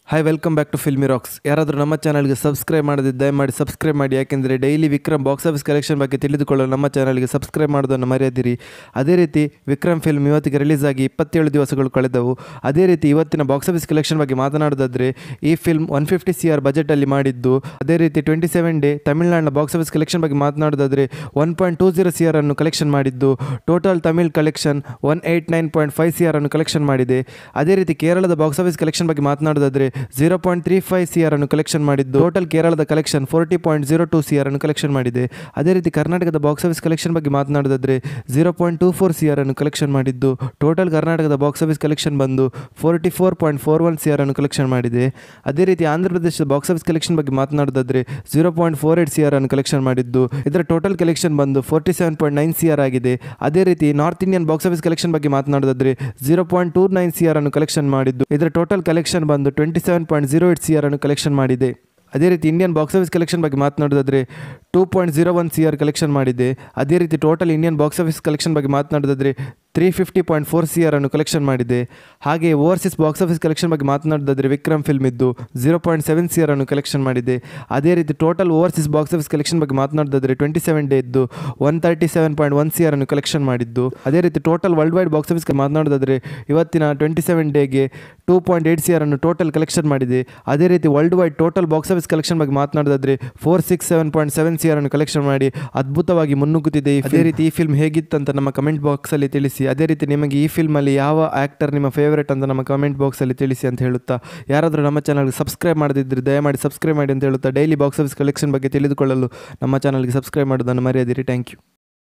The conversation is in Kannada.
hi welcome back to filmy rocks ಯಾರಾದರೂ ನಮ್ಮ ಚಾನಲ್ಗೆ ಸಬ್ಸ್ಕ್ರೈಬ್ ಮಾಡದಿದ್ದ ದಯಮಾಡಿ ಸಬ್ಸ್ಕ್ರೈಬ್ ಮಾಡಿ ಯಾಕೆಂದರೆ daily Vikram box office collection ಬಗ್ಗೆ ತಿಳಿದುಕೊಳ್ಳಲು ನಮ್ಮ ಚಾನಲ್ಗೆ ಸಬ್ಸ್ಕ್ರೈಬ್ ಮಾಡೋದನ್ನು ಮರೆಯದಿರಿ ಅದೇ ರೀತಿ ವಿಕ್ರಮ್ ಫಿಲ್ಮ್ ಇವತ್ತಿಗೆ ರಿಲೀಸ್ ಆಗಿ ಇಪ್ಪತ್ತೇಳು ದಿವಸಗಳು ಕಳೆದವು ಅದೇ ರೀತಿ ಇವತ್ತಿನ ಬಾಕ್ಸ್ ಆಫೀಸ್ ಕಲೆಕ್ಷನ್ ಬಗ್ಗೆ ಮಾತನಾಡೋದಾದರೆ ಈ film one fifty C R ಬಜೆಟಲ್ಲಿ ಮಾಡಿದ್ದು ಅದೇ ರೀತಿ ಟ್ವೆಂಟಿ ಸೆವೆನ್ ಡೇ ತಮಿಳುನಾಡಿನ ಬಾಕ್ಸ್ ಆಫೀಸ್ ಕಲೆಕ್ಷನ್ ಬಗ್ಗೆ ಮಾತನಾಡೋದಾದರೆ one point two zero C R ಅನ್ನು ಕಲೆಕ್ಷನ್ ಮಾಡಿದ್ದು total Tamil collection one eight nine point five C R ಅನ್ನು ಕಲೆಕ್ಷನ್ ಮಾಡಿದೆ ಅದೇ ರೀತಿ ಕೇರಳದ ಬಾಕ್ಸ್ ಆಫೀಸ್ ಕಲೆಕ್ಷನ್ ಬಗ್ಗೆ ಮಾತನಾಡೋದಾದರೆ zero point three five C R ಅನ್ನು ಕಲೆಕ್ಷನ್ ಮಾಡಿದ್ದು ಟೋಟಲ್ ಕೇರಳದ collection forty point zero two C R ಅನ್ನು ಕಲೆಕ್ಷನ್ ಮಾಡಿದೆ ಅದೇ ರೀತಿ ಕರ್ನಾಟಕದ ಬಾಕ್ಸ್ ಆಫೀಸ್ ಕಲೆಕ್ಷನ್ ಬಗ್ಗೆ ಮಾತನಾಡೋದಾದರೆ zero point two four C R ಅನ್ನು ಕಲೆಕ್ಷನ್ ಮಾಡಿದ್ದು ಟೋಟಲ್ ಕರ್ನಾಟಕದ ಬಾಕ್ಸ್ ಆಫೀಸ್ ಕಲೆಕ್ಷನ್ ಬಂದು forty four point four one C R ಅನ್ನು ಕಲೆಕ್ಷನ್ ಮಾಡಿದೆ ಅದೇ ರೀತಿ ಆಂಧ್ರ ಪ್ರದೇಶದ ಬಾಕ್ಸ್ ಆಫೀಸ್ ಕಲೆಕ್ಷನ್ ಬಗ್ಗೆ ಮಾತನಾಡೋದಾದರೆ zero point four eight C R ಅನ್ನು ಕಲೆಕ್ಷನ್ ಮಾಡಿದ್ದು ಇದರ ಟೋಟಲ್ ಕಲೆಕ್ಷನ್ ಬಂದು forty seven point nine C R ಆಗಿದೆ ಅದೇ ರೀತಿ north Indian box office collection ಬಗ್ಗೆ ಮಾತನಾಡೋದಾದರೆ zero point two nine C R ಅನ್ನು ಕಲೆಕ್ಷನ್ ಮಾಡಿದ್ದು ಇದರ ಟೋಟಲ್ ಕಲೆಕ್ಷನ್ ಬಂದು twenty seven point zero eight C R ಅನ್ನು ಕಲೆಕ್ಷನ್ ಮಾಡಿದೆ ಅದೇ ರೀತಿ ಇಂಡಿಯನ್ ಬಾಕ್ಸ್ ಆಫೀಸ್ ಕಲೆಕ್ಷನ್ ಬಗ್ಗೆ ಮಾತನಾಡೋದಾದರೆ two point zero one C R collection ಮಾಡಿದೆ ಅದೇ ರೀತಿ total Indian box office collection ಬಗ್ಗೆ ಮಾತನಾಡೋದಾದರೆ three fifty point four C R ಅನ್ನು ಕಲೆಕ್ಷನ್ ಮಾಡಿದೆ ಹಾಗೆ ಓವರ್ಸೀಸ್ ಬಾಕ್ಸ್ ಆಫೀಸ್ ಕಲೆಕ್ಷನ್ ಬಗ್ಗೆ ಮಾತನಾಡೋದಾದರೆ ವಿಕ್ರಮ್ ಫಿಲ್ಮ್ ಇದ್ದು zero point seven C R ಅನ್ನು ಕಲೆಕ್ಷನ್ ಮಾಡಿದೆ ಅದೇ ರೀತಿ total overseas box office collection ಬಗ್ಗೆ ಮಾತನಾಡೋದಾದರೆ ಟ್ವೆಂಟಿ ಸೆವೆನ್ ಡೇ ಇದ್ದು one thirty seven point one C R ಅನ್ನು ಕಲೆಕ್ಷನ್ ಮಾಡಿದ್ದು ಅದೇ ರೀತಿ total world wide box office ಮಾತನಾಡೋದಾದರೆ ಇವತ್ತಿನ ಟ್ವೆಂಟಿ ಸೆವೆನ್ ಡೇಗೆ two point eight C R ಅನ್ನು ಟೋಟಲ್ ಕಲೆಕ್ಷನ್ ಮಾಡಿದೆ ಅದೇ ರೀತಿ world wide total box office collection ಬಗ್ಗೆ ಮಾತನಾಡೋದಾದರೆ four six seven point seven C R ಅನ್ನು ಕಲೆಕ್ಷನ್ ಮಾಡಿ ಅದ್ಭುತವಾಗಿ ಮುನ್ನುಗ್ಗುತ್ತಿದೆ ಅದೇ ರೀತಿ ಈ ಫಿಲ್ಮ್ ಹೇಗಿತ್ತಂತ ನಮ್ಮ ಕಮೆಂಟ್ ಬಾಕ್ಸಲ್ಲಿ ತಿಳಿಸಿ ಅದೇ ರೀತಿ ನಿಮಗೆ ಈ ಫಿಲ್ಮಲ್ಲಿ ಯಾವ ಆ್ಯಕ್ಟರ್ ನಿಮ್ಮ ಫೇವರೇಟ್ ಅಂತ ನಮ್ಮ ಕಮೆಂಟ್ ಬಾಕ್ಸಲ್ಲಿ ತಿಳಿಸಿ ಅಂತ ಹೇಳುತ್ತಾ ಯಾರಾದರೂ ನಮ್ಮ ಚಾನಲ್ಗೆ ಸಬ್ಸ್ಕ್ರೈಬ್ ಮಾಡದಿದ್ದರೆ ದಯಮಾಡಿ ಸಬ್ಸ್ಕ್ರೈಬ್ ಮಾಡಿ ಅಂತ ಹೇಳುತ್ತಾ ಡೈಲಿ ಬಾಕ್ಸ್ ಆಫೀಸ್ ಕಲೆಕ್ಷನ್ ಬಗ್ಗೆ ತಿಳಿದುಕೊಳ್ಳಲು ನಮ್ಮ ಚಾನಲ್ಗೆ ಸಬ್ಸ್ಕ್ರೈಬ್ ಮಾಡೋದನ್ನು ಮರೆಯದಿರಿ ಥ್ಯಾಂಕ್ ಯು